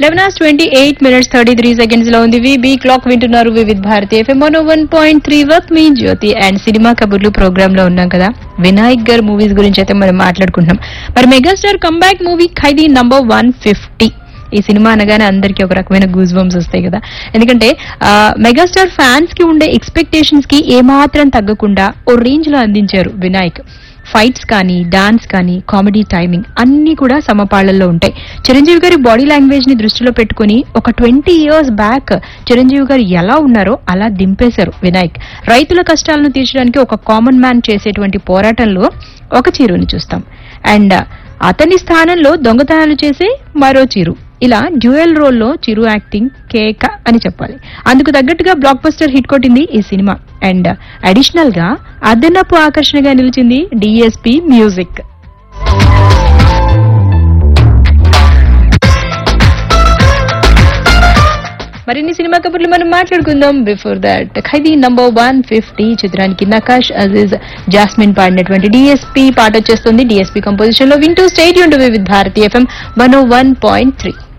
eleven hours twenty eight minutes thirty three seconds లో ఉంది విబి క్లాక్ వింటున్నారు Vividh Bharati FM one one point three వర్క్ మీ జ్యోతి అండ్ సినిమా కబుర్లు ప్రోగ్రామ్ లో ఉన్నాం కదా వినాయక్ గారు మూవీస్ గురించి అయితే మనం మాట్లాడుకుంటున్నాం మరి megastar comeback movie Khaidi number one fifty ఈ సినిమా అనగానే అందరికీ ఒక రకమైన గూజ్ బంప్స్ వస్తాయి కదా ఎందుకంటే ఆ, మెగాస్టార్ ఫ్యాన్స్ కి ఉండే ఎక్స్పెక్టేషన్స్ కి ఏమాత్రం తగ్గకుండా ఓ రేంజ్ లో అందించారు వినాయక్ ఫైట్స్ కానీ డాన్స్ కానీ కామెడీ టైమింగ్ అన్ని కూడా సమపాళ్లలో ఉంటాయి చిరంజీవి గారి బాడీ లాంగ్వేజ్ ని దృష్టిలో పెట్టుకుని ఒక ట్వంటీ ఇయర్స్ బ్యాక్ చిరంజీవి గారు ఎలా ఉన్నారో అలా దింపేశారు వినాయక్ రైతుల కష్టాలను తీర్చడానికి ఒక కామన్ మ్యాన్ చేసేటువంటి పోరాటంలో ఒక చీరుని చూస్తాం అండ్ అతని స్థానంలో దొంగతనాలు చేసే మరో చిరు ఇలా డ్యూయల్ రోల్లో చిరు యాక్టింగ్ కేక అని చెప్పాలి అందుకు తగ్గట్టుగా బ్లాక్ బస్టర్ హిట్ కొట్టింది ఈ సినిమా అండ్ అడిషనల్ గా అదనపు ఆకర్షణగా నిలిచింది డిఎస్పి మ్యూజిక్ మరిన్ని సినిమా కబుర్లు మనం మాట్లాడుకుందాం before that Khaidi number one fifty చిత్రానికి నకాష్ అజీజ్ జాస్మిన్ పాడినటువంటి డిఎస్పీ పాట వచ్చేస్తుంది డిఎస్పీ కంపోజిషన్ లో వింటూ stadium with Bharati FM one one point three